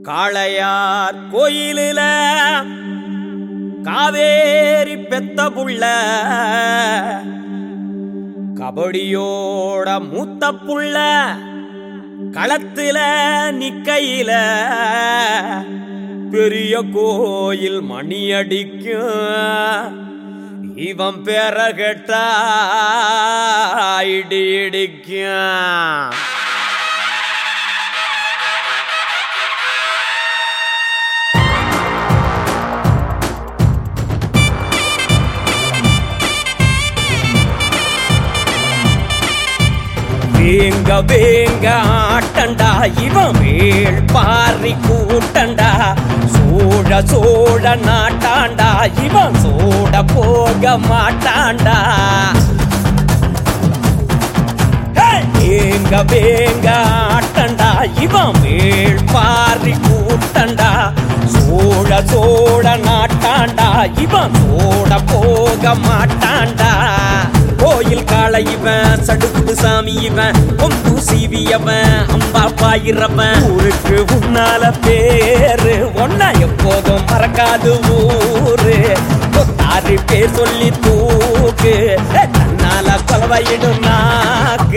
காளையார் கோயிலில காவேரி பெத்த புள்ள கபடியோட மூத்த புள்ள களத்துல நிக்கையில பெரிய கோயில் மணி அடிக்கும் இவன் பேர கேட்டா இடி இடிக்கும் வேங்க வேங்க ஆட்டண்டா இவன் வேள் பாரி கூட்டண்டா சோழ சோழ நாட்டாண்டா இவன் சோட போக மாட்டாண்டா வேங்க வேங்க ஆட்டண்டா இவன் வேள் பாரி கூட்டண்டா சோழ சோழ நாட்டாண்டா இவன் சோட போக மாட்டாண்டா கோயில் காளை இவன் சடுகுடு சாமி இவன் கொம்பு சீவியவன் அம்பா பாயிரவன் ஊருக்கு உன்னால பேரு ஒன்னா எப்போதும் மறக்காது ஊரு கொத்தாரு பேர் சொல்லி தூக்கு தன்னால கொலவையிடும் நாக்கு